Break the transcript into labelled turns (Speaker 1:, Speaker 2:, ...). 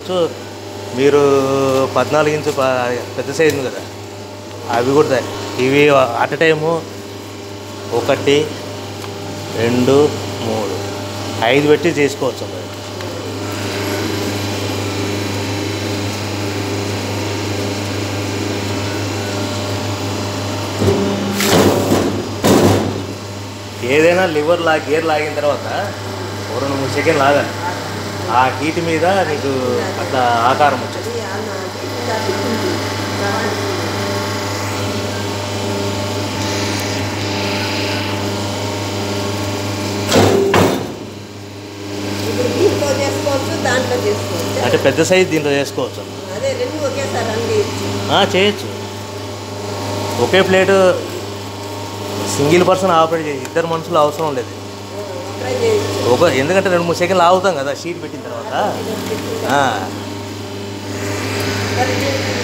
Speaker 1: చేసుకోవచ్చు మీరు పద్నాలుగు ఇంచు ప- పెద్ద సైజు ఉంది కదా అవి కూడా తయారు ఇవి అట్ టైము ఒకటి రెండు మూడు ఐదు పెట్టి చేసుకోవచ్చు అమ్మ. ఏదైనా లివర్ లా గేర్ లాగిన తర్వాత ఒక రెండు మూడు సెకండ్ లాగాలి ఆ హీట్ మీద నీకు అట్లా ఆకారం వచ్చేది
Speaker 2: అది అన్న ఇలా తిప్పింది. ఇప్పుడు దీంట్లో చేసుకోవచ్చు దాంట్లో చేసుకోవచ్చు
Speaker 1: అంటే పెద్ద సైజ్ దీంట్లో చేసుకోవచ్చు అమ్మ.
Speaker 2: అదే రెండు ఒకేసారి అన్ని
Speaker 1: ఆ, చేయొచ్చు ఒకే ప్లేటు సింగిల్ పర్సన్ ఆపరేట్ చేసి ఇద్దరు మనుషులు అవసరం లేదు
Speaker 2: ట్రై చేయొచ్చు
Speaker 1: ఒక ఎందుకంటే రెండు మూడు సెకండ్లు ఆగుతాం కదా షీట్ పెట్టిన తర్వాత ఆ,
Speaker 2: మరి దీనికి